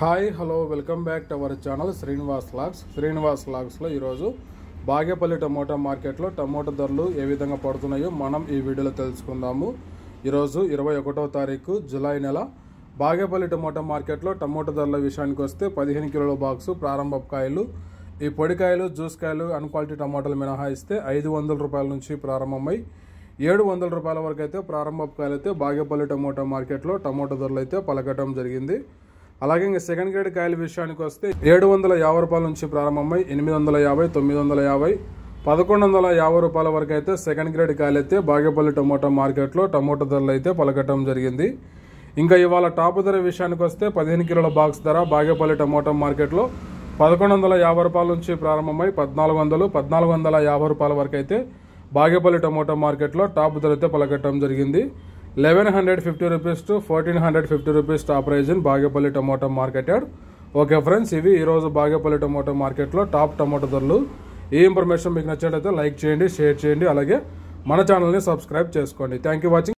hi hello welcome back to our channel Srinivas logs Srinivas లాగ్స్లో ఈరోజు Bagepalli tomato మార్కెట్లో టమోటా ధరలు ఏ విధంగా పడుతున్నాయో మనం ఈ వీడియోలో తెలుసుకుందాము ఈరోజు ఇరవై ఒకటో తారీఖు జూలై నెల బాగేపల్లి టమోటా మార్కెట్లో టమోటా ధరల విషయానికి వస్తే పదిహేను కిలోల బాక్సు ప్రారంభ కాయలు ఈ పొడికాయలు జ్యూస్ కాయలు అన్ క్వాలిటీ టమాటాలు మినహాయిస్తే ఐదు వందల రూపాయల నుంచి ప్రారంభమై ఏడు వందల రూపాయల వరకు అయితే ప్రారంభ కాయలు అయితే బాగేపల్లి టమోటా మార్కెట్లో టమోటా ధరలు అయితే పలకటం జరిగింది అలాగే ఇంకా సెకండ్ గ్రేడ్ కాయల విషయానికి వస్తే ఏడు వందల యాభై రూపాయల నుంచి ప్రారంభమై ఎనిమిది వందల యాభై తొమ్మిది వందల యాభై పదకొండు వందల యాభై రూపాయల వరకు అయితే సెకండ్ గ్రేడ్ కాయలు అయితే బాగేపల్లి టమోటా మార్కెట్లో టమోటా ధరలు అయితే పలకటం జరిగింది ఇంకా ఇవాళ టాప్ ధర విషయానికి వస్తే పదిహేను కిలోల బాక్స్ ధర బాగేపల్లి టమోటా మార్కెట్లో పదకొండు వందల యాభై రూపాయల నుంచి ప్రారంభమై పద్నాలుగు వందలు పద్నాలుగు వందల యాభై రూపాయల వరకు అయితే బాగేపల్లి టమోటా మార్కెట్లో టాప్ ధర అయితే పలకటం జరిగింది eleven hundred fifty rupees to fourteen hundred fifty rupees top price in Bagepalli tomato market yard okay friends ఇవి ఈరోజు బాగేపల్లి టమోటా మార్కెట్లో టాప్ టమోటా ధరలు ఈ ఇన్ఫర్మేషన్ మీకు నచ్చినట్లయితే లైక్ చేయండి షేర్ చేయండి అలాగే మన ఛానల్ని సబ్స్క్రైబ్ చేసుకోండి థ్యాంక్ యూ వాచింగ్